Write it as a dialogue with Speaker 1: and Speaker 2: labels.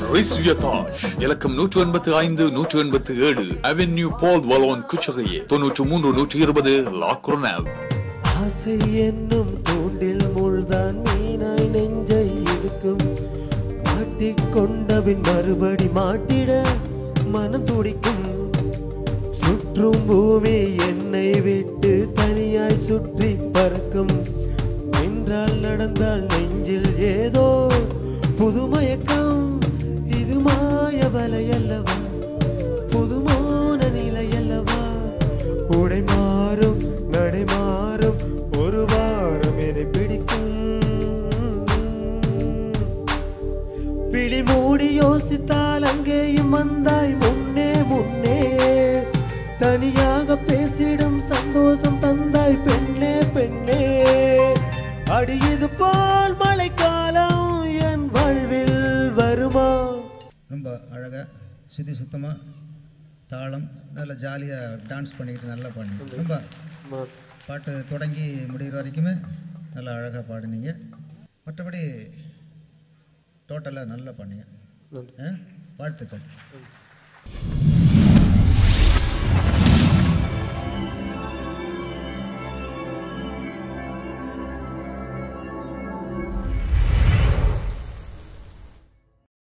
Speaker 1: ரிஸ்வியதாஷ் இலக்கம் நூற்று எண்பத்தி ஐந்து நூற்று எண்பத்தி ஏழு அவென்யூ பால் வலோன் குச்சகையே தொன்னூற்று மூன்று நூற்றி இருபது லாக்ரோனேவ்
Speaker 2: ஆசை என்னும் தூண்டில் முள்தான் மீனாய் நெஞ்சை இழுக்கும் மாட்டிக்கொண்டபின் மறுபடி மாட்டிட மனம் துடிக்கும் சுற்றும் பூமி என்னை விட்டு தனியாய் சுற்றி பறக்கும் நின்றால் நடந்தால் நெஞ்சில் ஏதோ புதுமயக்கம் இது மாய வலையல்லவா புதுமோன நிலையல்லவா உடை மாறும் நடை மாறும் ஒரு வாரம் என்னை பிடிக்கும் விழி மூடி யோசித்தால் அங்கேயும் வந்தாய் முன்னே முன்னே தனியாக பேசிடும் சந்தோஷம் தந்தாய் பெண்ணே பெண்ணே அடியது போல் மழைக்காலம் என் வாழ்வில் வருமா
Speaker 3: ரொம்ப அழகாக சுத்தி சுத்தமாக தாளம் நல்லா ஜாலியாக டான்ஸ் பண்ணிக்கிட்டு நல்லா பாடினீங்க ரொம்ப பாட்டு தொடங்கி முடிகிற வரைக்குமே நல்லா அழகாக பாடினீங்க மற்றபடி டோட்டலாக நல்லா பண்ணீங்க ஆ? வாழ்த்துக்கள்